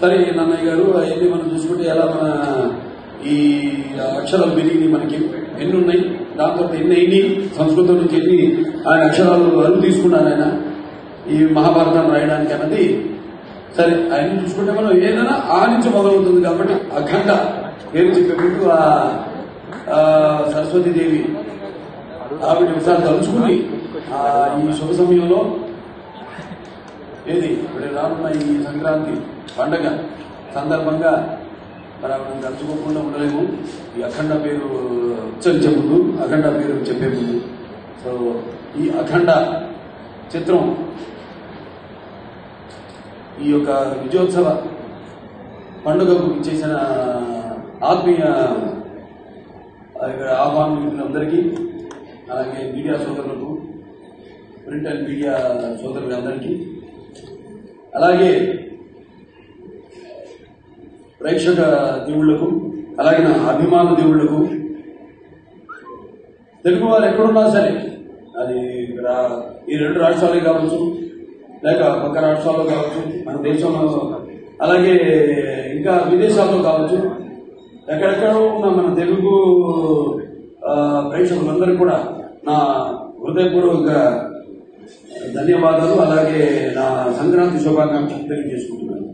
సరే నన్నయ్య గారు అవన్నీ మనం చూసుకుంటే ఎలా మన ఈ అక్షరాలు పెరిగి మనకి ఎన్ని ఉన్నాయి దాంతో ఎన్ని అయినాయి సంస్కృతం నుంచి ఎన్ని ఆయన అక్షరాలు అరువు తీసుకున్నారు ఆయన ఈ మహాభారతాన్ని రాయడానికి అన్నది సరే ఆయన చూసుకుంటే మనం ఏదైనా ఆ నుంచి మొదలవుతుంది కాబట్టి అఖండ పేరు చెప్పేటట్టు ఆ ఆ సరస్వతీదేవి ఆవిడ ఒకసారి తలుచుకుని ఆ ఈ శుభ సమయంలో ఏది ఇప్పుడు రానున్న ఈ సంక్రాంతి పండగ సందర్భంగా మరి ఆవిడ తలుచుకోకుండా ఉండలేము ఈ అఖండ పేరు ఉచ్చరించే ముందు అఖండ పేరు చెప్పే ముందు సో ఈ అఖండ చిత్రం ఈ యొక్క విజయోత్సవ పండుగకు చేసిన ఆత్మీయ ఆ, ఇక్కడ ఆహ్వానులందరికీ అలాగే మీడియా సోదరులకు ప్రింట్ అండ్ మీడియా సోదరులందరికీ అలాగే ప్రేక్షక దేవుళ్లకు అలాగే నా అభిమాన దేవుళ్లకు తెలుగు వారు ఎక్కడున్నా సరే అది ఇక్కడ ఈ రెండు రాష్ట్రాలే కావచ్చు లేక పక్క రాష్ట్రాల్లో కావచ్చు మన దేశంలో అలాగే ఇంకా విదేశాల్లో కావచ్చు ఎక్కడెక్కడో ఉన్న మన తెలుగు ఆ, ప్రేక్షకులందరూ కూడా నా హృదయపూర్వక ధన్యవాదాలు అలాగే నా సంక్రాంతి శుభాకాంక్షలు తెలియజేసుకుంటున్నాను